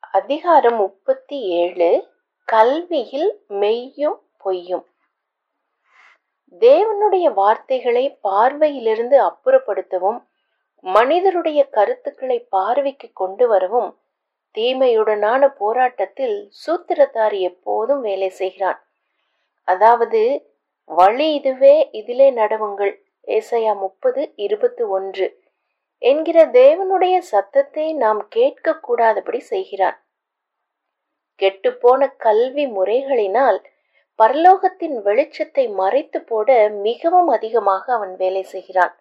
அதிகாரம் முப்பத்தி ஏழு கல்வியில் மெய்யும் பொய்யும் தேவனுடைய வார்த்தைகளை பார்வையிலிருந்து அப்புறப்படுத்தவும் மனிதருடைய கருத்துக்களை பார்வைக்கு கொண்டு வரவும் தீமையுடனான போராட்டத்தில் சூத்திரதாரி எப்போதும் வேலை செய்கிறான் அதாவது வழி இதுவே இதிலே நடவுங்கள் ஏசையா முப்பது இருபத்தி ஒன்று என்கிற தேவனுடைய சத்தத்தை நாம் கேட்க கூடாதபடி செய்கிறான் கெட்டுப்போன கல்வி முறைகளினால் பரலோகத்தின் வெளிச்சத்தை மறைத்து போட மிகவும் அதிகமாக அவன் வேலை செய்கிறான்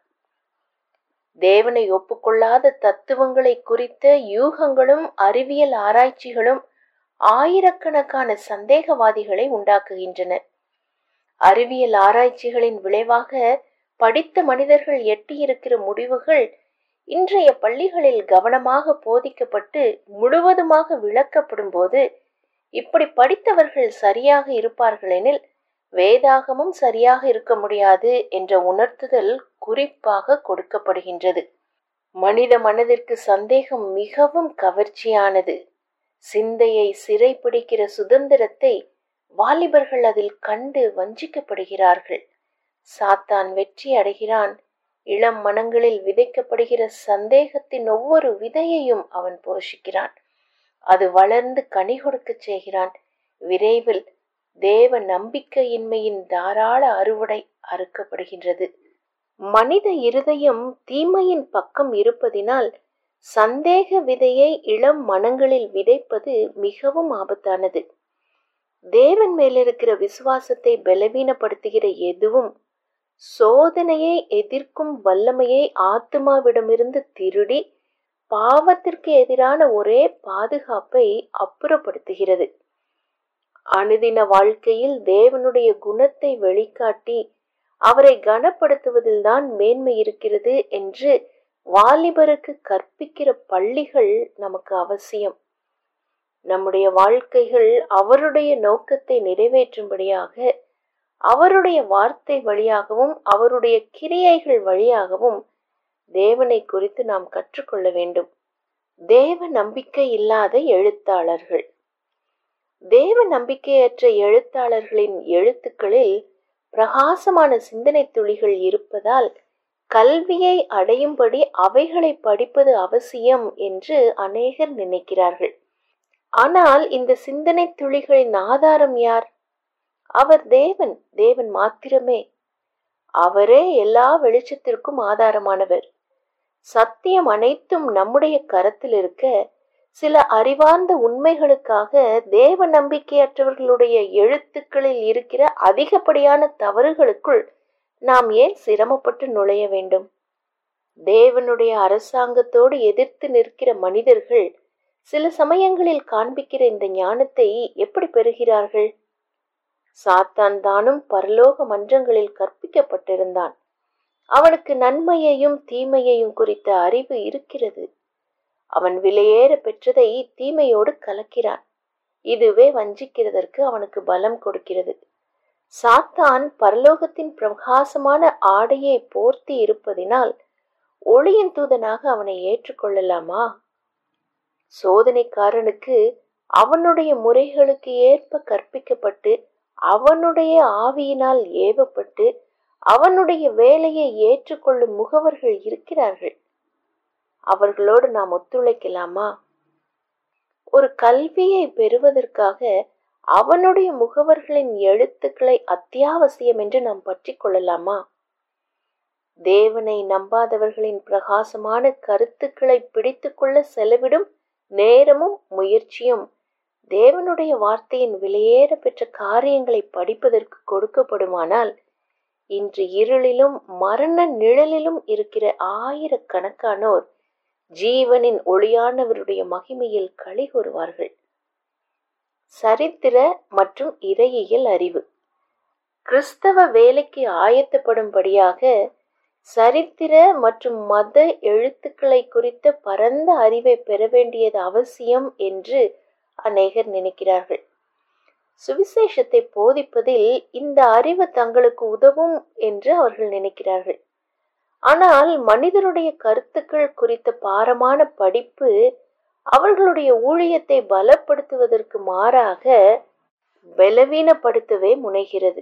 தேவனை ஒப்புக்கொள்ளாத தத்துவங்களை குறித்த யூகங்களும் அறிவியல் ஆராய்ச்சிகளும் ஆயிரக்கணக்கான சந்தேகவாதிகளை உண்டாக்குகின்றன அறிவியல் ஆராய்ச்சிகளின் விளைவாக படித்த மனிதர்கள் எட்டியிருக்கிற முடிவுகள் இன்றைய பள்ளிகளில் கவனமாக போதிக்கப்பட்டு முழுவதுமாக விளக்கப்படும் போது இப்படி படித்தவர்கள் சரியாக இருப்பார்களெனில் வேதாகமும் சரியாக இருக்க முடியாது என்ற உணர்த்துதல் குறிப்பாக கொடுக்கப்படுகின்றது மனித மனதிற்கு சந்தேகம் மிகவும் கவர்ச்சியானது சிந்தையை சிறைப்பிடிக்கிற சுதந்திரத்தை வாலிபர்கள் அதில் கண்டு வஞ்சிக்கப்படுகிறார்கள் சாத்தான் வெற்றி அடைகிறான் இளம் மனங்களில் விதைக்கப்படுகிற சந்தேகத்தின் ஒவ்வொரு விதையையும் அவன் போஷிக்கிறான் அது வளர்ந்து கனி கொடுக்கச் செய்கிறான் விரைவில் தேவ நம்பிக்கையின்மையின் தாராள அறுவடை அறுக்கப்படுகின்றது மனித இருதயம் தீமையின் பக்கம் இருப்பதினால் சந்தேக விதையை இளம் மனங்களில் விதைப்பது மிகவும் ஆபத்தானது தேவன் மேலிருக்கிற விசுவாசத்தை பலவீனப்படுத்துகிற எதுவும் சோதனையை எதிர்க்கும் வல்லமையை ஆத்மாவிடமிருந்து திருடி பாவத்திற்கு எதிரான ஒரே பாதுகாப்பை அப்புறப்படுத்துகிறது அனுதின வாழ்க்கையில் தேவனுடைய குணத்தை வெளிக்காட்டி அவரை கனப்படுத்துவதில்தான் மேன்மை இருக்கிறது என்று வாலிபருக்கு கற்பிக்கிற பள்ளிகள் நமக்கு அவசியம் நம்முடைய வாழ்க்கைகள் அவருடைய நோக்கத்தை நிறைவேற்றும்படியாக அவருடைய வார்த்தை வழியாகவும் அவருடைய கிரியைகள் வழியாகவும் தேவனை குறித்து நாம் கற்றுக்கொள்ள வேண்டும் தேவ நம்பிக்கை இல்லாத எழுத்தாளர்கள் தேவ நம்பிக்கையற்ற எழுத்தாளர்களின் எழுத்துக்களில் பிரகாசமான சிந்தனை துளிகள் இருப்பதால் கல்வியை அடையும்படி அவைகளை படிப்பது அவசியம் என்று அநேகர் நினைக்கிறார்கள் ஆனால் இந்த சிந்தனை துளிகளின் ஆதாரம் யார் அவர் தேவன் தேவன் மாத்திரமே அவரே எல்லா வெளிச்சத்திற்கும் ஆதாரமானவர் சத்தியம் அனைத்தும் நம்முடைய கரத்தில் இருக்க சில அறிவார்ந்த உண்மைகளுக்காக தேவ நம்பிக்கையற்றவர்களுடைய எழுத்துக்களில் இருக்கிற அதிகப்படியான தவறுகளுக்குள் நாம் ஏன் சிரமப்பட்டு நுழைய வேண்டும் தேவனுடைய அரசாங்கத்தோடு எதிர்த்து நிற்கிற மனிதர்கள் சில சமயங்களில் காண்பிக்கிற இந்த ஞானத்தை எப்படி பெறுகிறார்கள் சாத்தான் தானும் பரலோக மன்றங்களில் கற்பிக்கப்பட்டிருந்தான் அவனுக்கு நன்மையையும் தீமையையும் குறித்த அறிவு இருக்கிறது அவன் விலையேற பெற்றதை தீமையோடு கலக்கிறான் இதுவே வஞ்சிக்கிறதற்கு அவனுக்கு பலம் கொடுக்கிறது சாத்தான் பரலோகத்தின் பிரகாசமான ஆடையை போர்த்தி இருப்பதினால் ஒளியின் தூதனாக அவனை ஏற்றுக்கொள்ளலாமா சோதனைக்காரனுக்கு அவனுடைய முறைகளுக்கு ஏற்ப கற்பிக்கப்பட்டு அவனுடைய ஆவியினால் ஏவப்பட்டு அவனுடைய வேலையை ஏற்றுக்கொள்ளும் முகவர்கள் இருக்கிறார்கள் அவர்களோடு நாம் ஒத்துழைக்கலாமா ஒரு கல்வியை பெறுவதற்காக அவனுடைய முகவர்களின் எழுத்துக்களை அத்தியாவசியம் என்று நாம் பற்றி கொள்ளலாமா தேவனை நம்பாதவர்களின் பிரகாசமான கருத்துக்களை பிடித்துக்கொள்ள செலவிடும் நேரமும் முயற்சியும் தேவனுடைய வார்த்தையின் விலையேற பெற்ற காரியங்களை படிப்பதற்கு கொடுக்கப்படுமானால் இன்று இருளிலும் மரண நிழலிலும் இருக்கிற ஆயிரக்கணக்கானோர் ஜீவனின் ஒளியானவருடைய மகிமையில் களி கூறுவார்கள் சரித்திர மற்றும் இறையியல் அறிவு கிறிஸ்தவ வேலைக்கு ஆயத்தப்படும்படியாக சரித்திர மற்றும் மத எழுத்துக்களை குறித்த பரந்த அறிவை பெற வேண்டியது அவசியம் என்று அநேகர் நினைக்கிறார்கள் சுவிசேஷத்தை போதிப்பதில் இந்த அறிவு தங்களுக்கு உதவும் என்று அவர்கள் நினைக்கிறார்கள் ஆனால் மனிதருடைய கருத்துக்கள் குறித்த பாரமான படிப்பு அவர்களுடைய ஊழியத்தை பலப்படுத்துவதற்கு மாறாக பலவீனப்படுத்தவே முனைகிறது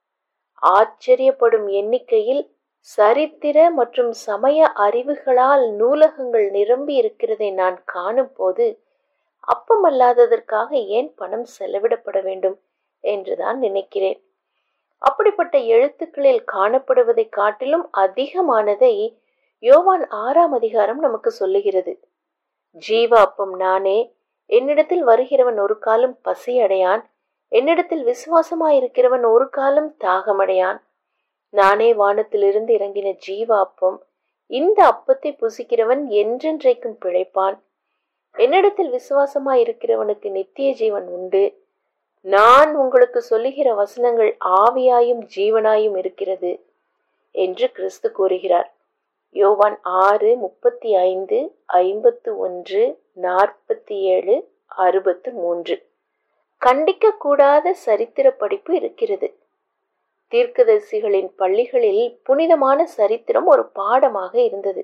ஆச்சரியப்படும் எண்ணிக்கையில் சரித்திர மற்றும் சமய அறிவுகளால் நூலகங்கள் நிரம்பி இருக்கிறதை நான் காணும் போது அப்பமல்லாததற்காக ஏன் பணம் செலவிடப்பட வேண்டும் என்றுதான் நினைக்கிறேன் அப்படிப்பட்ட எழுத்துக்களில் காணப்படுவதை காட்டிலும் அதிகமானதை யோவான் ஆறாம் அதிகாரம் நமக்கு சொல்லுகிறது ஜீவ அப்பம் நானே என்னிடத்தில் வருகிறவன் ஒரு காலம் பசியடையான் என்னிடத்தில் விசுவாசமாயிருக்கிறவன் ஒரு காலம் தாகமடையான் நானே வானத்திலிருந்து இறங்கின ஜீவ அப்பம் இந்த அப்பத்தை புசிக்கிறவன் என்றென்றைக்கும் பிழைப்பான் என்னிடத்தில் விசுவாசமாயிருக்கிறவனுக்கு நித்திய ஜீவன் உண்டு நான் உங்களுக்கு சொல்லுகிற வசனங்கள் ஆவியாயும் ஜீவனாயும் இருக்கிறது என்று கிறிஸ்து கூறுகிறார் யோவான் ஆறு முப்பத்தி ஐந்து ஐம்பத்து ஒன்று நாற்பத்தி ஏழு அறுபத்து மூன்று கண்டிக்க கூடாத சரித்திர படிப்பு இருக்கிறது தீர்க்கதரிசிகளின் பள்ளிகளில் புனிதமான சரித்திரம் ஒரு பாடமாக இருந்தது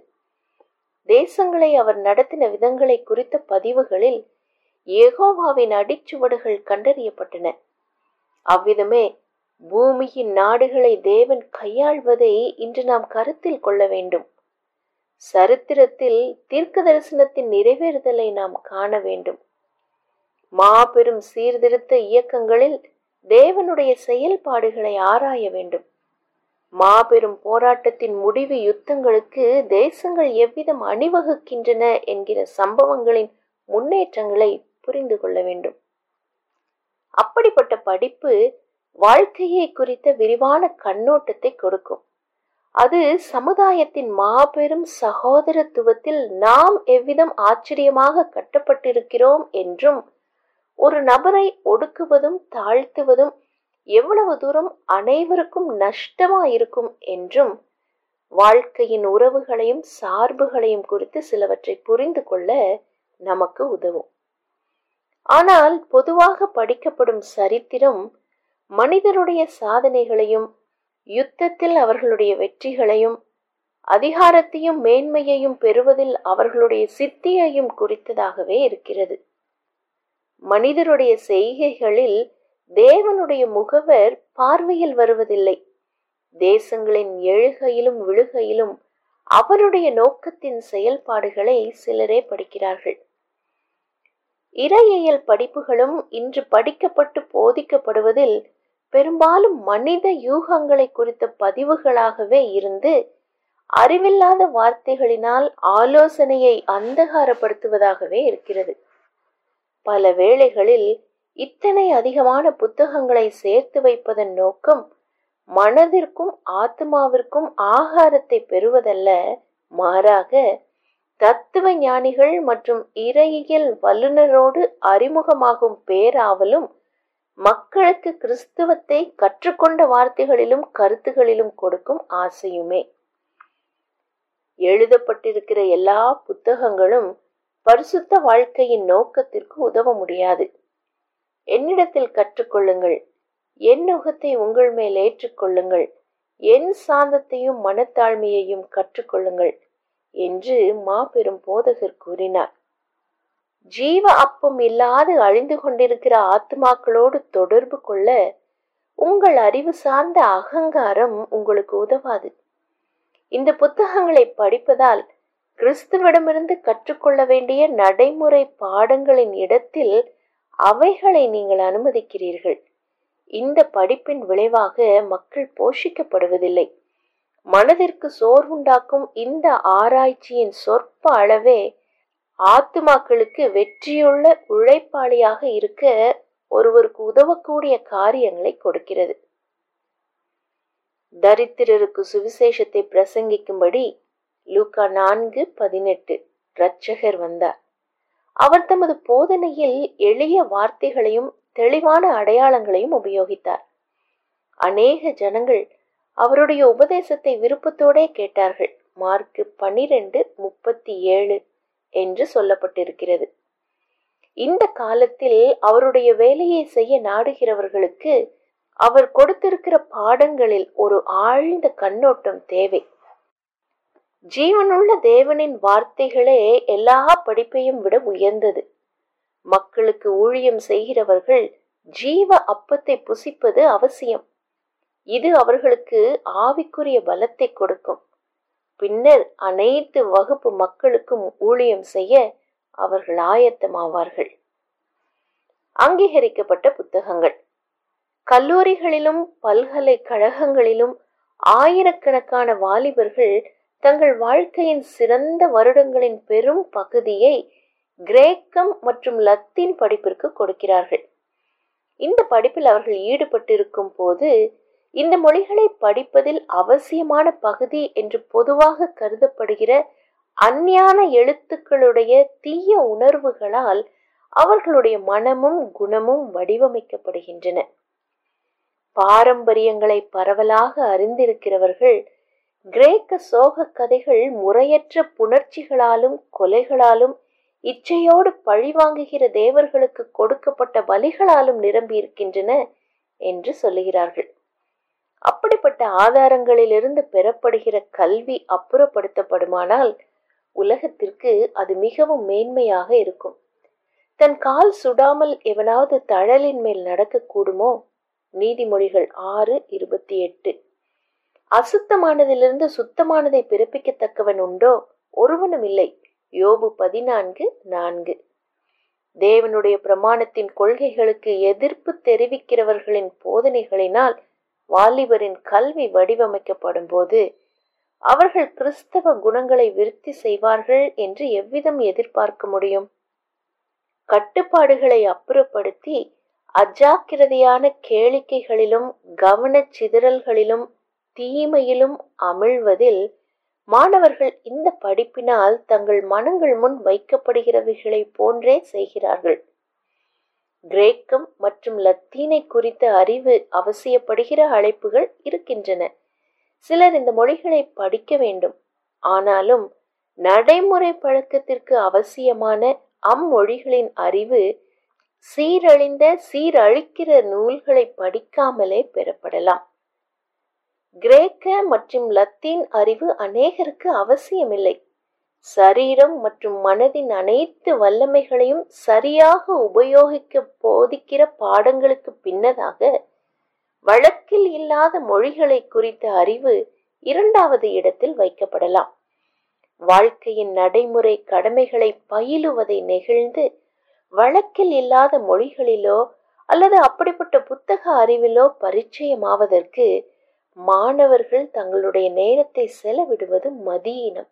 தேசங்களை அவர் நடத்தின விதங்களை குறித்த பதிவுகளில் ஏகோவாவின் அடிச்சுவடுகள் கண்டறியப்பட்டன அவ்விதமே பூமியின் நாடுகளை தேவன் கையாள்வதை இன்று நாம் கருத்தில் கொள்ள வேண்டும் சரித்திரத்தில் தீர்க்க தரிசனத்தின் நிறைவேறுதலை நாம் காண வேண்டும் மாபெரும் சீர்திருத்த இயக்கங்களில் தேவனுடைய செயல்பாடுகளை ஆராய வேண்டும் மாபெரும் போராட்டத்தின் முடிவு யுத்தங்களுக்கு தேசங்கள் எவ்விதம் அணிவகுக்கின்றன என்கிற சம்பவங்களின் முன்னேற்றங்களை புரிந்து கொள்ள வேண்டும் அப்படிப்பட்ட படிப்பு வாழ்க்கையை குறித்த விரிவான கண்ணோட்டத்தை கொடுக்கும் அது சமுதாயத்தின் மாபெரும் சகோதரத்துவத்தில் நாம் எவ்விதம் ஆச்சரியமாக கட்டப்பட்டிருக்கிறோம் என்றும் ஒரு நபரை ஒடுக்குவதும் தாழ்த்துவதும் எவ்வளவு தூரம் அனைவருக்கும் நஷ்டமா இருக்கும் என்றும் வாழ்க்கையின் உறவுகளையும் சார்புகளையும் குறித்து சிலவற்றை புரிந்து கொள்ள நமக்கு உதவும் ஆனால் பொதுவாக படிக்கப்படும் சரித்திரம் மனிதருடைய சாதனைகளையும் யுத்தத்தில் அவர்களுடைய வெற்றிகளையும் அதிகாரத்தையும் மேன்மையையும் பெறுவதில் அவர்களுடைய சித்தியையும் குறித்ததாகவே இருக்கிறது மனிதருடைய செய்கைகளில் தேவனுடைய முகவர் பார்வையில் வருவதில்லை தேசங்களின் எழுகையிலும் விழுகையிலும் அவருடைய நோக்கத்தின் செயல்பாடுகளை சிலரே படிக்கிறார்கள் இறையியல் படிப்புகளும் இன்று படிக்கப்பட்டு போதிக்கப்படுவதில் பெரும்பாலும் மனித யூகங்களை குறித்த பதிவுகளாகவே இருந்து அறிவில்லாத வார்த்தைகளினால் ஆலோசனையை அந்தகாரப்படுத்துவதாகவே இருக்கிறது பல வேளைகளில் இத்தனை அதிகமான புத்தகங்களை சேர்த்து வைப்பதன் நோக்கம் மனதிற்கும் ஆத்மாவிற்கும் ஆகாரத்தை பெறுவதல்ல மாறாக தத்துவ ஞானிகள் மற்றும் இறையியல் வல்லுநரோடு அறிமுகமாகும் பேராவலும் மக்களுக்கு கிறிஸ்துவத்தை கற்றுக்கொண்ட வார்த்தைகளிலும் கருத்துகளிலும் கொடுக்கும் ஆசையுமே எழுதப்பட்டிருக்கிற எல்லா புத்தகங்களும் பரிசுத்த வாழ்க்கையின் நோக்கத்திற்கு உதவ முடியாது என்னிடத்தில் கற்றுக்கொள்ளுங்கள் என் நுகத்தை உங்கள் மேல் ஏற்றுக்கொள்ளுங்கள் என் சாந்தத்தையும் மனத்தாழ்மையையும் கற்றுக்கொள்ளுங்கள் என்று மாபெரும் போதகர் கூறினார் ஜீவ அப்பம் இல்லாது அழிந்து கொண்டிருக்கிற ஆத்மாக்களோடு தொடர்பு கொள்ள உங்கள் அறிவு சார்ந்த அகங்காரம் உங்களுக்கு உதவாது இந்த புத்தகங்களை படிப்பதால் கிறிஸ்துவிடமிருந்து கற்றுக்கொள்ள வேண்டிய நடைமுறை பாடங்களின் இடத்தில் அவைகளை நீங்கள் அனுமதிக்கிறீர்கள் இந்த படிப்பின் விளைவாக மக்கள் போஷிக்கப்படுவதில்லை மனதிற்கு சோர்வுண்டாக்கும் இந்த ஆராய்ச்சியின் சொற்ப அளவே ஆத்துமாக்களுக்கு வெற்றியுள்ள உழைப்பாளியாக இருக்க ஒருவருக்கு உதவக்கூடிய காரியங்களை கொடுக்கிறது தரித்திரருக்கு சுவிசேஷத்தை பிரசங்கிக்கும்படி லூக்கா நான்கு பதினெட்டு இரட்சகர் வந்தார் அவர் தமது போதனையில் எளிய வார்த்தைகளையும் தெளிவான அடையாளங்களையும் உபயோகித்தார் அநேக ஜனங்கள் அவருடைய உபதேசத்தை விருப்பத்தோடே கேட்டார்கள் மார்க்கு பன்னிரண்டு முப்பத்தி ஏழு என்று சொல்லப்பட்டிருக்கிறது இந்த காலத்தில் அவருடைய வேலையை செய்ய நாடுகிறவர்களுக்கு அவர் கொடுத்திருக்கிற பாடங்களில் ஒரு ஆழ்ந்த கண்ணோட்டம் தேவை ஜீவனுள்ள தேவனின் வார்த்தைகளே எல்லா படிப்பையும் விட உயர்ந்தது மக்களுக்கு ஊழியம் செய்கிறவர்கள் ஜீவ அப்பத்தை புசிப்பது அவசியம் இது அவர்களுக்கு ஆவிக்குரிய பலத்தை கொடுக்கும் பின்னர் அனைத்து வகுப்பு மக்களுக்கும் ஊழியம் செய்ய அவர்கள் ஆயத்தமாவார்கள் அங்கீகரிக்கப்பட்ட புத்தகங்கள் கல்லூரிகளிலும் பல்கலைக்கழகங்களிலும் ஆயிரக்கணக்கான வாலிபர்கள் தங்கள் வாழ்க்கையின் சிறந்த வருடங்களின் பெரும் பகுதியை கிரேக்கம் மற்றும் லத்தீன் படிப்பிற்கு கொடுக்கிறார்கள் இந்த படிப்பில் அவர்கள் ஈடுபட்டிருக்கும் போது இந்த மொழிகளை படிப்பதில் அவசியமான பகுதி என்று பொதுவாக கருதப்படுகிற அஞ்ஞான எழுத்துக்களுடைய தீய உணர்வுகளால் அவர்களுடைய மனமும் குணமும் வடிவமைக்கப்படுகின்றன பாரம்பரியங்களை பரவலாக அறிந்திருக்கிறவர்கள் கிரேக்க சோக கதைகள் முறையற்ற புணர்ச்சிகளாலும் கொலைகளாலும் இச்சையோடு பழிவாங்குகிற தேவர்களுக்கு கொடுக்கப்பட்ட பலிகளாலும் நிரம்பியிருக்கின்றன என்று சொல்லுகிறார்கள் அப்படிப்பட்ட ஆதாரங்களிலிருந்து பெறப்படுகிற கல்வி அப்புறப்படுத்தப்படுமானால் உலகத்திற்கு அது மிகவும் மேன்மையாக இருக்கும் தன் கால் சுடாமல் எவனாவது தழலின் மேல் நடக்கக்கூடுமோ நீதிமொழிகள் ஆறு இருபத்தி எட்டு அசுத்தமானதிலிருந்து சுத்தமானதை பிறப்பிக்கத்தக்கவன் உண்டோ ஒருவனும் இல்லை யோபு பதினான்கு நான்கு தேவனுடைய பிரமாணத்தின் கொள்கைகளுக்கு எதிர்ப்பு தெரிவிக்கிறவர்களின் போதனைகளினால் வாலிபரின் கல்வி வடிவமைக்கப்படும் போது அவர்கள் கிறிஸ்தவ குணங்களை விருத்தி செய்வார்கள் என்று எவ்விதம் எதிர்பார்க்க முடியும் கட்டுப்பாடுகளை அப்புறப்படுத்தி அஜாக்கிரதையான கேளிக்கைகளிலும் கவனச் சிதறல்களிலும் தீமையிலும் அமிழ்வதில் மாணவர்கள் இந்த படிப்பினால் தங்கள் மனங்கள் முன் வைக்கப்படுகிறவைகளை போன்றே செய்கிறார்கள் கிரேக்கம் மற்றும் லத்தீனை குறித்த அறிவு அவசியப்படுகிற அழைப்புகள் இருக்கின்றன சிலர் இந்த மொழிகளை படிக்க வேண்டும் ஆனாலும் நடைமுறை பழக்கத்திற்கு அவசியமான அம்மொழிகளின் அறிவு சீரழிந்த சீரழிக்கிற நூல்களை படிக்காமலே பெறப்படலாம் கிரேக்க மற்றும் லத்தீன் அறிவு அநேகருக்கு அவசியமில்லை சரீரம் மற்றும் மனதின் அனைத்து வல்லமைகளையும் சரியாக உபயோகிக்க போதிக்கிற பாடங்களுக்கு பின்னதாக வழக்கில் இல்லாத மொழிகளை குறித்த அறிவு இரண்டாவது இடத்தில் வைக்கப்படலாம் வாழ்க்கையின் நடைமுறை கடமைகளை பயிலுவதை நெகிழ்ந்து வழக்கில் இல்லாத மொழிகளிலோ அல்லது அப்படிப்பட்ட புத்தக அறிவிலோ பரிச்சயமாவதற்கு மாணவர்கள் தங்களுடைய நேரத்தை செலவிடுவது மதியினம்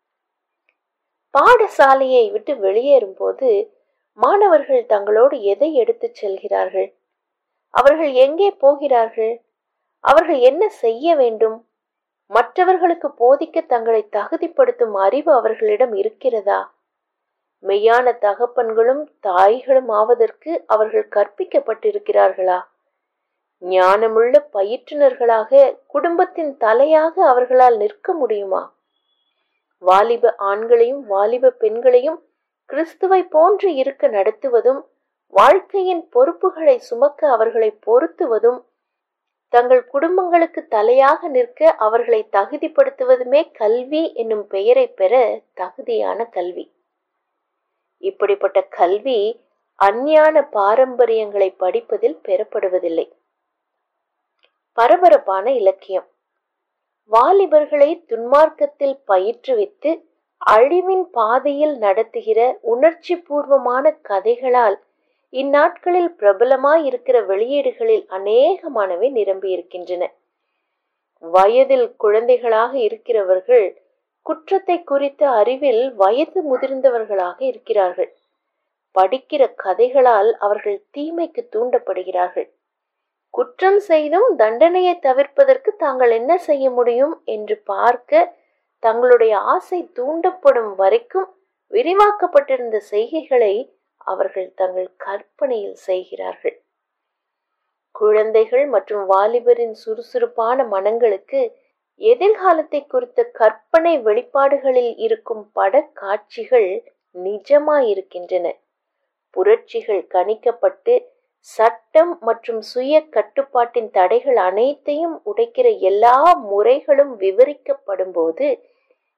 பாடசாலையை விட்டு வெளியேறும் போது மாணவர்கள் தங்களோடு எதை எடுத்துச் செல்கிறார்கள் அவர்கள் எங்கே போகிறார்கள் அவர்கள் என்ன செய்ய வேண்டும் மற்றவர்களுக்கு போதிக்க தங்களை தகுதிப்படுத்தும் அறிவு அவர்களிடம் இருக்கிறதா மெய்யான தகப்பன்களும் தாய்களும் ஆவதற்கு அவர்கள் கற்பிக்கப்பட்டிருக்கிறார்களா ஞானமுள்ள பயிற்றுனர்களாக குடும்பத்தின் தலையாக அவர்களால் நிற்க முடியுமா வாலிப ஆண்களையும் வாலிப பெண்களையும் கிறிஸ்துவை போன்று இருக்க நடத்துவதும் வாழ்க்கையின் பொறுப்புகளை சுமக்க அவர்களை பொருத்துவதும் தங்கள் குடும்பங்களுக்கு தலையாக நிற்க அவர்களை தகுதிப்படுத்துவதுமே கல்வி என்னும் பெயரை பெற தகுதியான கல்வி இப்படிப்பட்ட கல்வி அஞ்ஞான பாரம்பரியங்களை படிப்பதில் பெறப்படுவதில்லை பரபரப்பான இலக்கியம் வாலிபர்களை துன்மார்க்கத்தில் பயிற்றுவித்து அழிவின் பாதையில் நடத்துகிற உணர்ச்சி பூர்வமான கதைகளால் இந்நாட்களில் பிரபலமாய் இருக்கிற வெளியீடுகளில் அநேகமானவை நிரம்பி இருக்கின்றன வயதில் குழந்தைகளாக இருக்கிறவர்கள் குற்றத்தை குறித்த அறிவில் வயது முதிர்ந்தவர்களாக இருக்கிறார்கள் படிக்கிற கதைகளால் அவர்கள் தீமைக்கு தூண்டப்படுகிறார்கள் குற்றம் செய்தும் தண்டனையை தவிர்ப்பதற்கு தாங்கள் என்ன செய்ய முடியும் என்று பார்க்க தங்களுடைய ஆசை தூண்டப்படும் வரைக்கும் விரிவாக்கப்பட்டிருந்த செய்கைகளை அவர்கள் தங்கள் கற்பனையில் செய்கிறார்கள் குழந்தைகள் மற்றும் வாலிபரின் சுறுசுறுப்பான மனங்களுக்கு எதிர்காலத்தை குறித்த கற்பனை வெளிப்பாடுகளில் இருக்கும் பட காட்சிகள் நிஜமாயிருக்கின்றன புரட்சிகள் கணிக்கப்பட்டு சட்டம் மற்றும் சுய கட்டுப்பாட்டின் தடைகள் அனைத்தையும் உடைக்கிற எல்லா முறைகளும் விவரிக்கப்படும் போது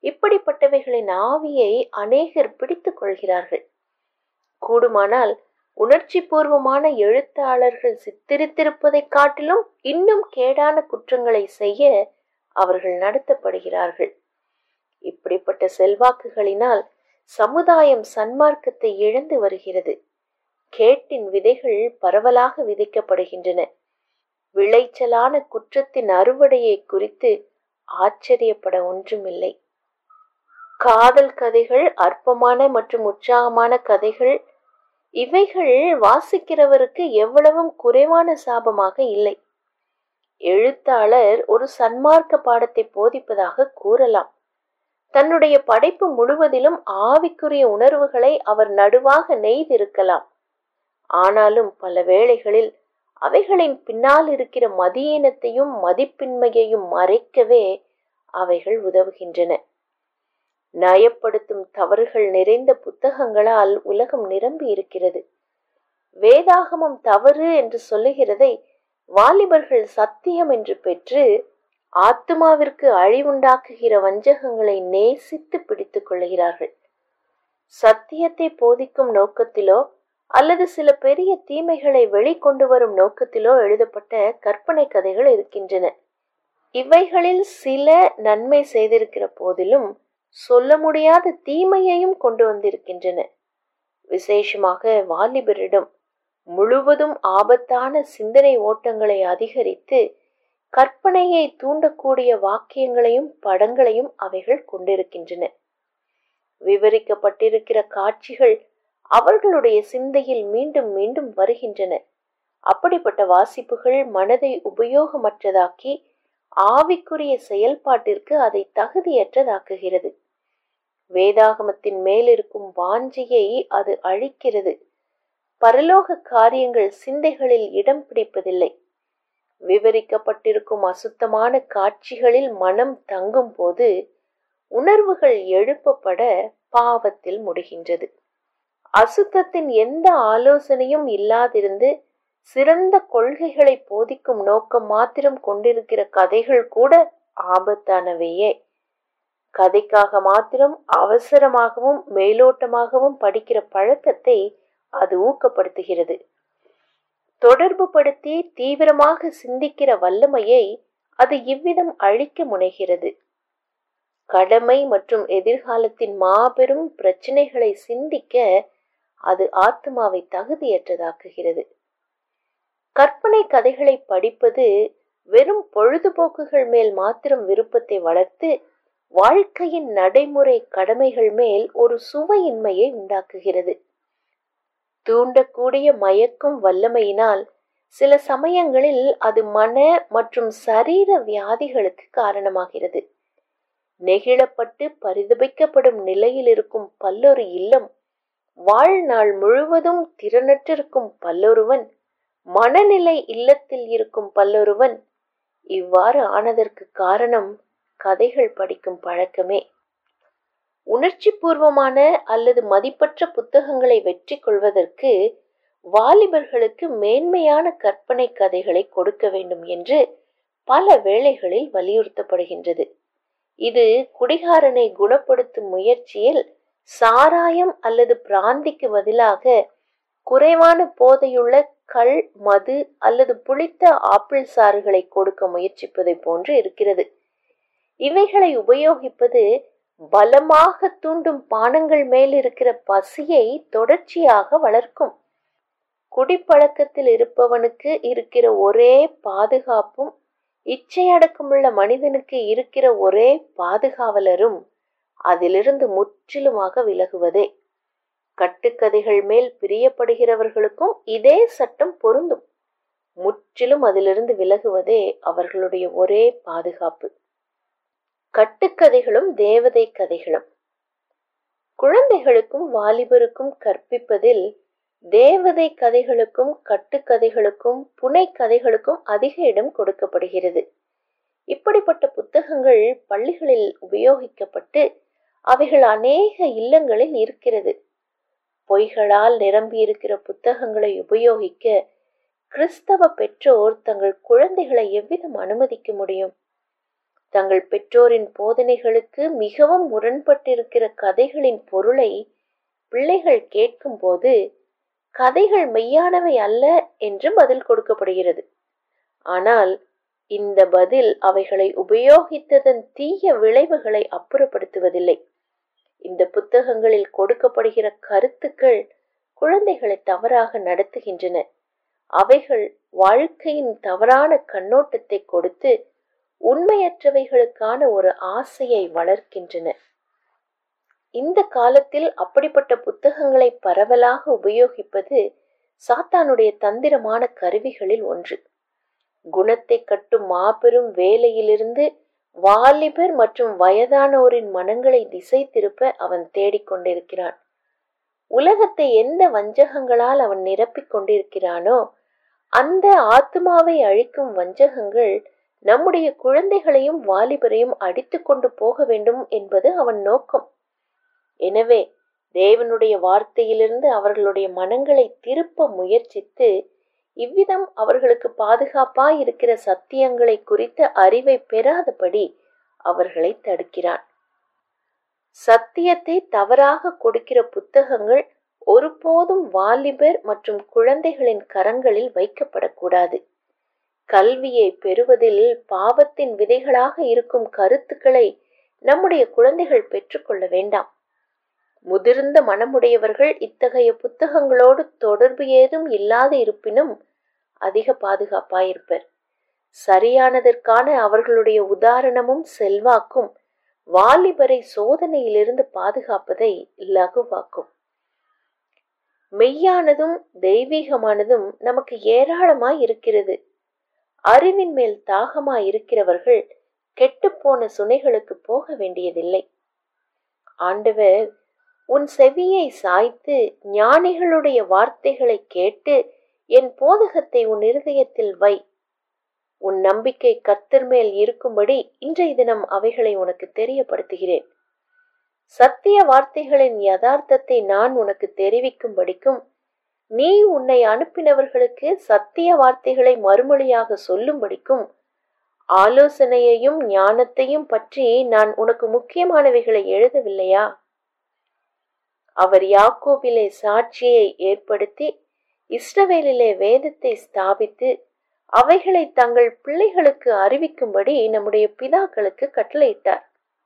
இப்படிப்பட்டவைகளின் ஆவியை அநேகர் பிடித்துக் கொள்கிறார்கள் கூடுமானால் உணர்ச்சி பூர்வமான எழுத்தாளர்கள் சித்தரித்திருப்பதைக் காட்டிலும் இன்னும் கேடான குற்றங்களை செய்ய அவர்கள் நடத்தப்படுகிறார்கள் இப்படிப்பட்ட செல்வாக்குகளினால் சமுதாயம் சன்மார்க்கத்தை இழந்து வருகிறது கேட்டின் விதைகள் பரவலாக விதைக்கப்படுகின்றன விளைச்சலான குற்றத்தின் அறுவடையை குறித்து ஆச்சரியப்பட ஒன்றுமில்லை காதல் கதைகள் அற்பமான மற்றும் உற்சாகமான கதைகள் இவைகள் வாசிக்கிறவருக்கு எவ்வளவும் குறைவான சாபமாக இல்லை எழுத்தாளர் ஒரு சன்மார்க்க பாடத்தை போதிப்பதாக கூறலாம் தன்னுடைய படைப்பு முழுவதிலும் ஆவிக்குரிய உணர்வுகளை அவர் நடுவாக நெய்திருக்கலாம் ஆனாலும் பல வேளைகளில் அவைகளின் பின்னால் இருக்கிற மதியீனத்தையும் மதிப்பின்மையையும் மறைக்கவே அவைகள் உதவுகின்றன நயப்படுத்தும் தவறுகள் நிறைந்த புத்தகங்களால் உலகம் நிரம்பி இருக்கிறது வேதாகமம் தவறு என்று சொல்லுகிறதை வாலிபர்கள் சத்தியம் என்று பெற்று ஆத்மாவிற்கு அழிவுண்டாக்குகிற வஞ்சகங்களை நேசித்து பிடித்துக் கொள்கிறார்கள் சத்தியத்தை போதிக்கும் நோக்கத்திலோ அல்லது சில பெரிய தீமைகளை வெளிக்கொண்டு வரும் நோக்கத்திலோ எழுதப்பட்ட கற்பனை கதைகள் இருக்கின்றன இவைகளில் சில நன்மை செய்திருக்கிற போதிலும் சொல்ல முடியாத தீமையையும் கொண்டு வந்திருக்கின்றன விசேஷமாக வாலிபரிடம் முழுவதும் ஆபத்தான சிந்தனை ஓட்டங்களை அதிகரித்து கற்பனையை தூண்டக்கூடிய வாக்கியங்களையும் படங்களையும் அவைகள் கொண்டிருக்கின்றன விவரிக்கப்பட்டிருக்கிற காட்சிகள் அவர்களுடைய சிந்தையில் மீண்டும் மீண்டும் வருகின்றன அப்படிப்பட்ட வாசிப்புகள் மனதை உபயோகமற்றதாக்கி ஆவிக்குரிய செயல்பாட்டிற்கு அதை தகுதியற்றதாக்குகிறது வேதாகமத்தின் மேலிருக்கும் வாஞ்சியை அது அழிக்கிறது பரலோக காரியங்கள் சிந்தைகளில் இடம் பிடிப்பதில்லை விவரிக்கப்பட்டிருக்கும் அசுத்தமான காட்சிகளில் மனம் தங்கும் போது உணர்வுகள் எழுப்பப்பட பாவத்தில் முடிகின்றது அசுத்தத்தின் எந்த ஆலோசனையும் இல்லாதிருந்து சிறந்த கொள்கைகளை போதிக்கும் நோக்கம் மாத்திரம் கொண்டிருக்கிற கதைகள் கூட ஆபத்தானவையே கதைக்காக மாத்திரம் அவசரமாகவும் மேலோட்டமாகவும் படிக்கிற பழக்கத்தை அது ஊக்கப்படுத்துகிறது தொடர்பு படுத்தி தீவிரமாக சிந்திக்கிற வல்லமையை அது இவ்விதம் அழிக்க முனைகிறது கடமை மற்றும் எதிர்காலத்தின் மாபெரும் பிரச்சனைகளை சிந்திக்க அது ஆத்மாவை தகுதியற்றதாக்குகிறது கற்பனை கதைகளை படிப்பது வெறும் பொழுதுபோக்குகள் மேல் மாத்திரம் விருப்பத்தை வளர்த்து வாழ்க்கையின் நடைமுறை கடமைகள் மேல் ஒரு சுவையின்மையை உண்டாக்குகிறது தூண்டக்கூடிய மயக்கும் வல்லமையினால் சில சமயங்களில் அது மன மற்றும் சரீர வியாதிகளுக்கு காரணமாகிறது நெகிழப்பட்டு பரிதபிக்கப்படும் நிலையில் இருக்கும் பல்லொரு இல்லம் வாழ்நாள் முழுவதும் திறனற்றிருக்கும் பல்லொருவன் மனநிலை இல்லத்தில் இருக்கும் பல்லொருவன் இவ்வாறு ஆனதற்கு காரணம் கதைகள் படிக்கும் பழக்கமே உணர்ச்சி பூர்வமான அல்லது மதிப்பற்ற புத்தகங்களை வெற்றி கொள்வதற்கு வாலிபர்களுக்கு மேன்மையான கற்பனை கதைகளை கொடுக்க வேண்டும் என்று பல வேளைகளில் வலியுறுத்தப்படுகின்றது இது குடிகாரனை குணப்படுத்தும் முயற்சியில் சாராயம் அல்லது பிராந்திக்கு பதிலாக குறைவான போதையுள்ள கள் மது அல்லது புளித்த ஆப்பிள் சாறுகளை கொடுக்க முயற்சிப்பதை போன்று இருக்கிறது இவைகளை உபயோகிப்பது பலமாக தூண்டும் பானங்கள் மேல் இருக்கிற பசியை தொடர்ச்சியாக வளர்க்கும் குடிப்பழக்கத்தில் இருப்பவனுக்கு இருக்கிற ஒரே பாதுகாப்பும் இச்சையடக்கமுள்ள மனிதனுக்கு இருக்கிற ஒரே பாதுகாவலரும் அதிலிருந்து முற்றிலுமாக விலகுவதே கட்டுக்கதைகள் மேல் பிரியப்படுகிறவர்களுக்கும் இதே சட்டம் பொருந்தும் முற்றிலும் அதிலிருந்து விலகுவதே அவர்களுடைய ஒரே பாதுகாப்பு கட்டுக்கதைகளும் தேவதை கதைகளும் குழந்தைகளுக்கும் வாலிபருக்கும் கற்பிப்பதில் தேவதை கதைகளுக்கும் கட்டுக்கதைகளுக்கும் புனை கதைகளுக்கும் அதிக இடம் கொடுக்கப்படுகிறது இப்படிப்பட்ட புத்தகங்கள் பள்ளிகளில் உபயோகிக்கப்பட்டு அவைகள் அநேக இல்லங்களில் இருக்கிறது பொய்களால் நிரம்பியிருக்கிற புத்தகங்களை உபயோகிக்க கிறிஸ்தவ பெற்றோர் தங்கள் குழந்தைகளை எவ்விதம் அனுமதிக்க முடியும் தங்கள் பெற்றோரின் போதனைகளுக்கு மிகவும் முரண்பட்டிருக்கிற கதைகளின் பொருளை பிள்ளைகள் கேட்கும்போது கதைகள் மெய்யானவை அல்ல என்று பதில் கொடுக்கப்படுகிறது ஆனால் இந்த பதில் அவைகளை உபயோகித்ததன் தீய விளைவுகளை அப்புறப்படுத்துவதில்லை இந்த புத்தகங்களில் கொடுக்கப்படுகிற கருத்துக்கள் குழந்தைகளை தவறாக நடத்துகின்றன அவைகள் வாழ்க்கையின் தவறான கண்ணோட்டத்தை கொடுத்து உண்மையற்றவைகளுக்கான ஒரு ஆசையை வளர்க்கின்றன இந்த காலத்தில் அப்படிப்பட்ட புத்தகங்களை பரவலாக உபயோகிப்பது சாத்தானுடைய தந்திரமான கருவிகளில் ஒன்று குணத்தை கட்டும் மாபெரும் வேலையிலிருந்து வாலிபர் மற்றும் வயதானோரின் மனங்களை திசை திருப்ப அவன் தேடிக்கொண்டிருக்கிறான் உலகத்தை எந்த வஞ்சகங்களால் அவன் நிரப்பிக் கொண்டிருக்கிறானோ அந்த ஆத்மாவை அழிக்கும் வஞ்சகங்கள் நம்முடைய குழந்தைகளையும் வாலிபரையும் அடித்து கொண்டு போக வேண்டும் என்பது அவன் நோக்கம் எனவே தேவனுடைய வார்த்தையிலிருந்து அவர்களுடைய மனங்களை திருப்ப முயற்சித்து இவ்விதம் அவர்களுக்கு பாதுகாப்பாய் இருக்கிற சத்தியங்களை குறித்த அறிவை பெறாதபடி அவர்களை தடுக்கிறான் சத்தியத்தை தவறாக கொடுக்கிற புத்தகங்கள் ஒருபோதும் வாலிபர் மற்றும் குழந்தைகளின் கரங்களில் வைக்கப்படக்கூடாது கல்வியை பெறுவதில் பாவத்தின் விதைகளாக இருக்கும் கருத்துக்களை நம்முடைய குழந்தைகள் பெற்றுக்கொள்ள வேண்டாம் முதிர்ந்த மனமுடையவர்கள் இத்தகைய புத்தகங்களோடு தொடர்பு ஏதும் இல்லாத இருப்பினும் அதிக பாதுகாப்பாயிருப்பர் சரியானதற்கான அவர்களுடைய உதாரணமும் செல்வாக்கும் வாலிபரை சோதனையிலிருந்து பாதுகாப்பதை லகுவாக்கும் மெய்யானதும் தெய்வீகமானதும் நமக்கு ஏராளமாய் இருக்கிறது அறிவின் மேல் தாகமாய் இருக்கிறவர்கள் கெட்டுப்போன சுனைகளுக்கு போக வேண்டியதில்லை ஆண்டவர் உன் செவியை சாய்த்து ஞானிகளுடைய வார்த்தைகளை கேட்டு என் போதகத்தை உன் இருதயத்தில் வை உன் நம்பிக்கை கர்த்தர் மேல் இருக்கும்படி இன்றைய தினம் அவைகளை உனக்கு தெரியப்படுத்துகிறேன் சத்திய வார்த்தைகளின் யதார்த்தத்தை நான் உனக்கு தெரிவிக்கும்படிக்கும் நீ உன்னை அனுப்பினவர்களுக்கு சத்திய வார்த்தைகளை மறுமொழியாக சொல்லும்படிக்கும் ஆலோசனையையும் ஞானத்தையும் பற்றி நான் உனக்கு முக்கியமானவைகளை எழுதவில்லையா அவர் யாக்கோபிலே சாட்சியை ஏற்படுத்தி இஸ்ரவேலிலே வேதத்தை ஸ்தாபித்து அவைகளை தங்கள் பிள்ளைகளுக்கு அறிவிக்கும்படி நம்முடைய பிதாக்களுக்கு கட்டளையிட்டார்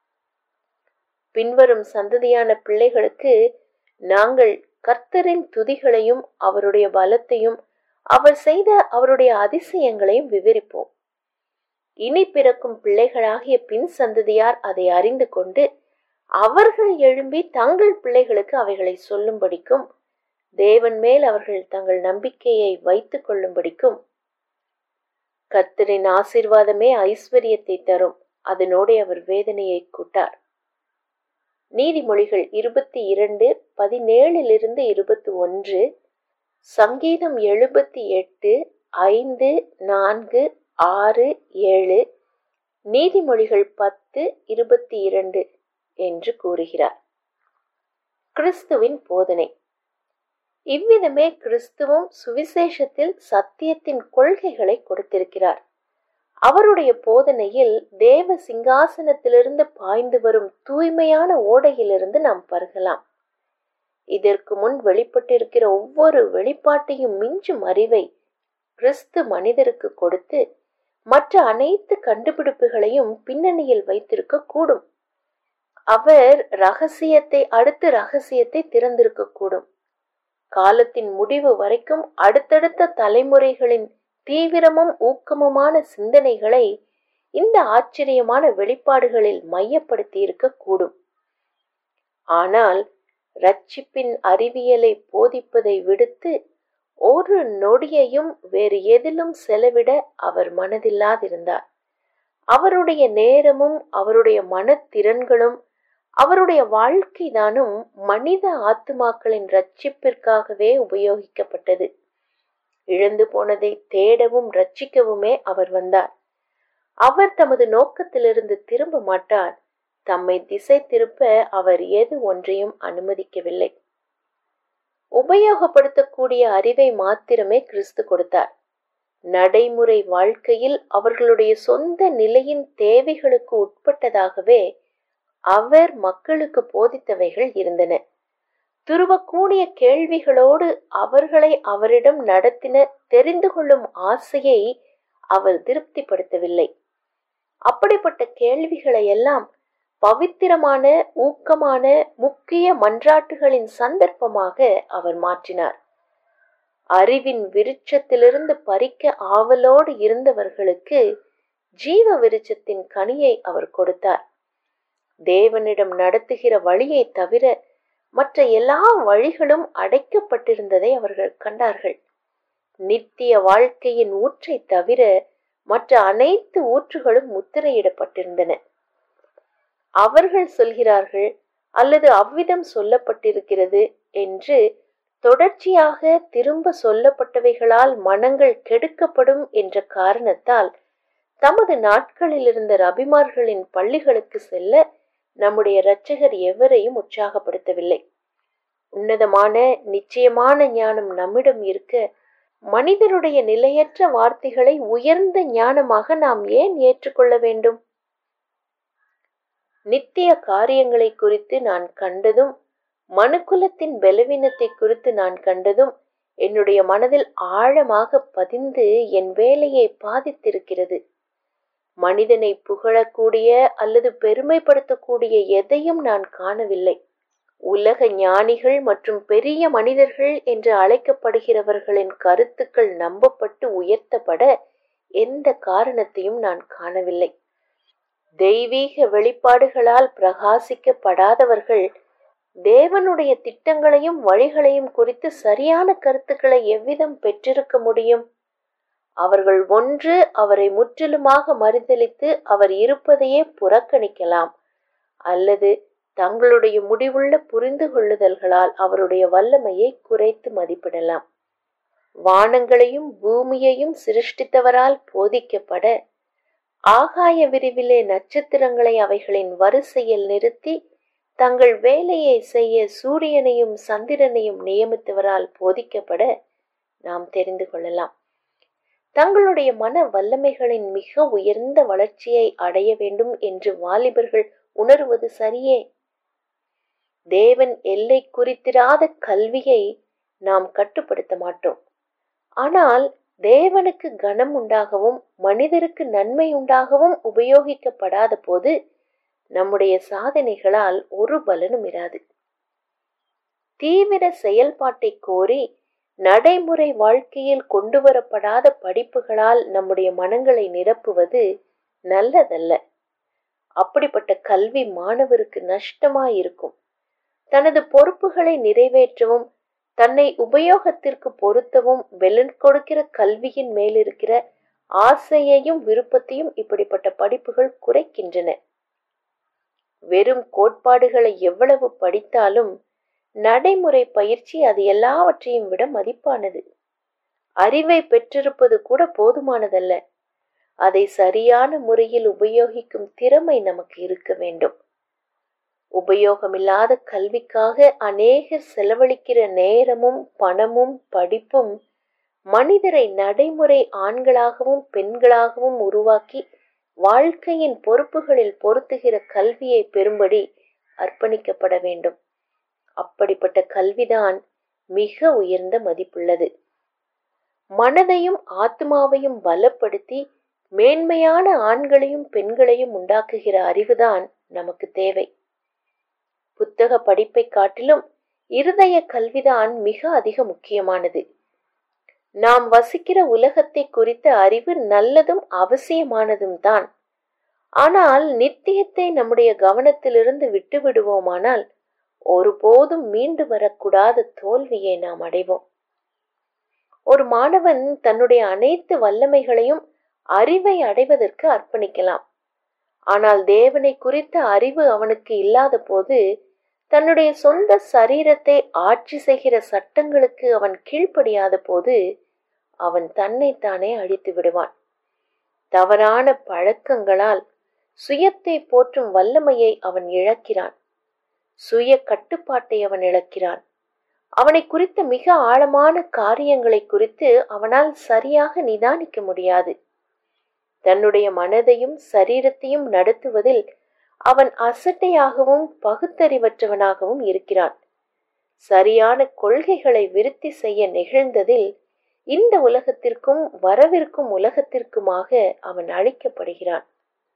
பின்வரும் சந்ததியான பிள்ளைகளுக்கு நாங்கள் கர்த்தரின் துதிகளையும் அவருடைய பலத்தையும் அவர் செய்த அவருடைய அதிசயங்களையும் விவரிப்போம் இனி பிறக்கும் பிள்ளைகளாகிய பின் சந்ததியார் அதை அறிந்து கொண்டு அவர்கள் எழும்பி தங்கள் பிள்ளைகளுக்கு அவைகளை சொல்லும்படிக்கும் தேவன் மேல் அவர்கள் தங்கள் நம்பிக்கையை வைத்துக் கொள்ளும்படிக்கும் கர்த்தரின் ஆசிர்வாதமே ஐஸ்வர்யத்தை தரும் அதனோடே அவர் வேதனையை கூட்டார் நீதிமொழிகள் இருபத்தி இரண்டு பதினேழிலிருந்து இருபத்தி ஒன்று சங்கீதம் எழுபத்தி எட்டு ஐந்து நான்கு ஆறு ஏழு நீதிமொழிகள் பத்து இருபத்தி இரண்டு என்று கூறுகிறார் கிறிஸ்துவின் போதனை இவ்விதமே கிறிஸ்துவும் சுவிசேஷத்தில் சத்தியத்தின் கொள்கைகளை கொடுத்திருக்கிறார் அவருடைய போதனையில் தேவ சிங்காசனத்திலிருந்து பாய்ந்து வரும் தூய்மையான ஓடையிலிருந்து நாம் பருகலாம் இதற்கு முன் வெளிப்பட்டிருக்கிற ஒவ்வொரு வெளிப்பாட்டையும் மிஞ்சும் அறிவை கிறிஸ்து மனிதருக்கு கொடுத்து மற்ற அனைத்து கண்டுபிடிப்புகளையும் பின்னணியில் வைத்திருக்க கூடும் அவர் ரகசியத்தை அடுத்து ரகசியத்தை திறந்திருக்க கூடும் காலத்தின் முடிவு வரைக்கும் அடுத்தடுத்த தலைமுறைகளின் தீவிரமும் ஊக்கமுமான சிந்தனைகளை இந்த ஆச்சரியமான வெளிப்பாடுகளில் மையப்படுத்தி இருக்க கூடும் ஆனால் ரட்சிப்பின் அறிவியலை போதிப்பதை விடுத்து ஒரு நொடியையும் வேறு எதிலும் செலவிட அவர் மனதில்லாதிருந்தார் அவருடைய நேரமும் அவருடைய மனத்திறன்களும் அவருடைய வாழ்க்கைதானும் மனித ஆத்துமாக்களின் ரட்சிப்பிற்காகவே உபயோகிக்கப்பட்டது இழந்து போனதை தேடவும் ரட்சிக்கவுமே அவர் வந்தார் அவர் தமது நோக்கத்திலிருந்து திரும்ப மாட்டார் தம்மை திசை திருப்ப அவர் எது ஒன்றையும் அனுமதிக்கவில்லை உபயோகப்படுத்தக்கூடிய அறிவை மாத்திரமே கிறிஸ்து கொடுத்தார் நடைமுறை வாழ்க்கையில் அவர்களுடைய சொந்த நிலையின் தேவைகளுக்கு உட்பட்டதாகவே அவர் மக்களுக்கு போதித்தவைகள் இருந்தன துருவக்கூடிய கேள்விகளோடு அவர்களை அவரிடம் நடத்தின தெரிந்து கொள்ளும் ஆசையை அவர் திருப்திப்படுத்தவில்லை அப்படிப்பட்ட கேள்விகளை எல்லாம் பவித்திரமான ஊக்கமான முக்கிய மன்றாட்டுகளின் சந்தர்ப்பமாக அவர் மாற்றினார் அறிவின் விருட்சத்திலிருந்து பறிக்க ஆவலோடு இருந்தவர்களுக்கு ஜீவ விருட்சத்தின் கனியை அவர் கொடுத்தார் தேவனிடம் நடத்துகிற வழியை தவிர மற்ற எல்லா வழிகளும் அடைக்கப்பட்டிருந்ததை அவர்கள் கண்டார்கள் நித்திய வாழ்க்கையின் ஊற்றை தவிர மற்ற அனைத்து ஊற்றுகளும் முத்திரையிடப்பட்டிருந்தன அவர்கள் சொல்கிறார்கள் அல்லது அவ்விதம் சொல்லப்பட்டிருக்கிறது என்று தொடர்ச்சியாக திரும்ப சொல்லப்பட்டவைகளால் மனங்கள் கெடுக்கப்படும் என்ற காரணத்தால் தமது நாட்களில் இருந்த ரபிமார்களின் பள்ளிகளுக்கு செல்ல நம்முடைய இரட்சகர் எவரையும் உற்சாகப்படுத்தவில்லை உன்னதமான நிச்சயமான ஞானம் நம்மிடம் இருக்க மனிதனுடைய நிலையற்ற வார்த்தைகளை உயர்ந்த ஞானமாக நாம் ஏன் ஏற்றுக்கொள்ள வேண்டும் நித்திய காரியங்களை குறித்து நான் கண்டதும் மனுக்குலத்தின் பலவீனத்தை குறித்து நான் கண்டதும் என்னுடைய மனதில் ஆழமாக பதிந்து என் வேலையை பாதித்திருக்கிறது மனிதனை புகழக்கூடிய அல்லது பெருமைப்படுத்தக்கூடிய எதையும் நான் காணவில்லை உலக ஞானிகள் மற்றும் பெரிய மனிதர்கள் என்று அழைக்கப்படுகிறவர்களின் கருத்துக்கள் நம்பப்பட்டு உயர்த்தப்பட எந்த காரணத்தையும் நான் காணவில்லை தெய்வீக வெளிப்பாடுகளால் பிரகாசிக்கப்படாதவர்கள் தேவனுடைய திட்டங்களையும் வழிகளையும் குறித்து சரியான கருத்துக்களை எவ்விதம் பெற்றிருக்க முடியும் அவர்கள் ஒன்று அவரை முற்றிலுமாக மறுதளித்து அவர் இருப்பதையே புறக்கணிக்கலாம் அல்லது தங்களுடைய முடிவுள்ள புரிந்து கொள்ளுதல்களால் அவருடைய வல்லமையை குறைத்து மதிப்பிடலாம் வானங்களையும் பூமியையும் சிருஷ்டித்தவரால் போதிக்கப்பட ஆகாய விரிவிலே நட்சத்திரங்களை அவைகளின் வரிசையில் நிறுத்தி தங்கள் வேலையை செய்ய சூரியனையும் சந்திரனையும் நியமித்தவரால் போதிக்கப்பட நாம் தெரிந்து கொள்ளலாம் தங்களுடைய மன வல்லமைகளின் மிக உயர்ந்த வளர்ச்சியை அடைய வேண்டும் என்று வாலிபர்கள் உணர்வது சரியே தேவன் எல்லை குறித்திராத கல்வியை நாம் கட்டுப்படுத்த மாட்டோம் ஆனால் தேவனுக்கு கனம் உண்டாகவும் மனிதருக்கு நன்மை உண்டாகவும் உபயோகிக்கப்படாத போது நம்முடைய சாதனைகளால் ஒரு பலனும் இராது தீவிர செயல்பாட்டை கோரி நடைமுறை வாழ்க்கையில் கொண்டு வரப்படாத படிப்புகளால் நம்முடைய மனங்களை நிரப்புவது நல்லதல்ல அப்படிப்பட்ட கல்வி மாணவருக்கு நஷ்டமாயிருக்கும் தனது பொறுப்புகளை நிறைவேற்றவும் தன்னை உபயோகத்திற்கு பொருத்தவும் வெலன் கொடுக்கிற கல்வியின் மேலிருக்கிற ஆசையையும் விருப்பத்தையும் இப்படிப்பட்ட படிப்புகள் குறைக்கின்றன வெறும் கோட்பாடுகளை எவ்வளவு படித்தாலும் நடைமுறை பயிற்சி அது எல்லாவற்றையும் விட மதிப்பானது அறிவை பெற்றிருப்பது கூட போதுமானதல்ல அதை சரியான முறையில் உபயோகிக்கும் திறமை நமக்கு இருக்க வேண்டும் உபயோகமில்லாத கல்விக்காக அநேகர் செலவழிக்கிற நேரமும் பணமும் படிப்பும் மனிதரை நடைமுறை ஆண்களாகவும் பெண்களாகவும் உருவாக்கி வாழ்க்கையின் பொறுப்புகளில் பொருத்துகிற கல்வியை பெறும்படி அர்ப்பணிக்கப்பட வேண்டும் அப்படிப்பட்ட கல்விதான் மிக உயர்ந்த மதிப்புள்ளது மனதையும் ஆத்மாவையும் பலப்படுத்தி மேன்மையான ஆண்களையும் பெண்களையும் உண்டாக்குகிற அறிவுதான் நமக்கு தேவை புத்தக படிப்பை காட்டிலும் இருதய கல்விதான் மிக அதிக முக்கியமானது நாம் வசிக்கிற உலகத்தை குறித்த அறிவு நல்லதும் அவசியமானதும் தான் ஆனால் நித்தியத்தை நம்முடைய கவனத்திலிருந்து விட்டு விடுவோமானால் ஒருபோதும் மீண்டு வரக்கூடாத தோல்வியை நாம் அடைவோம் ஒரு மாணவன் தன்னுடைய அனைத்து வல்லமைகளையும் அறிவை அடைவதற்கு அர்ப்பணிக்கலாம் ஆனால் தேவனை குறித்த அறிவு அவனுக்கு இல்லாத போது தன்னுடைய சொந்த சரீரத்தை ஆட்சி செய்கிற சட்டங்களுக்கு அவன் கீழ்ப்படியாத போது அவன் தன்னைத்தானே அழித்து விடுவான் தவறான பழக்கங்களால் சுயத்தை போற்றும் வல்லமையை அவன் இழக்கிறான் சுய கட்டுப்பாட்டை அவன் இழக்கிறான் அவனை குறித்த மிக ஆழமான காரியங்களை குறித்து அவனால் சரியாக நிதானிக்க முடியாது தன்னுடைய மனதையும் சரீரத்தையும் நடத்துவதில் அவன் அசட்டையாகவும் பகுத்தறிவற்றவனாகவும் இருக்கிறான் சரியான கொள்கைகளை விருத்தி செய்ய நிகழ்ந்ததில் இந்த உலகத்திற்கும் வரவிருக்கும் உலகத்திற்குமாக அவன் அழிக்கப்படுகிறான்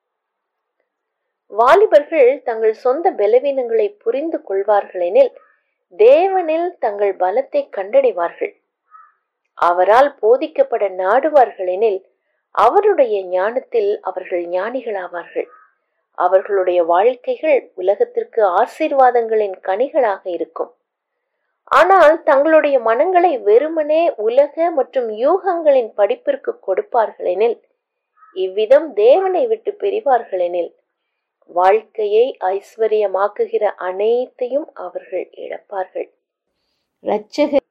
வாலிபர்கள் தங்கள் சொந்த பலவீனங்களை புரிந்து கொள்வார்களெனில் தேவனில் தங்கள் பலத்தை கண்டடைவார்கள் அவரால் போதிக்கப்பட நாடுவார்களெனில் அவருடைய ஞானத்தில் அவர்கள் ஞானிகளாவார்கள் அவர்களுடைய வாழ்க்கைகள் உலகத்திற்கு ஆசீர்வாதங்களின் கனிகளாக இருக்கும் ஆனால் தங்களுடைய மனங்களை வெறுமனே உலக மற்றும் யூகங்களின் படிப்பிற்கு கொடுப்பார்களெனில் இவ்விதம் தேவனை விட்டு பிரிவார்களெனில் வாழ்க்கையை ஐஸ்வர்யமாக்குகிற அனைத்தையும் அவர்கள் இழப்பார்கள் இரட்சகர்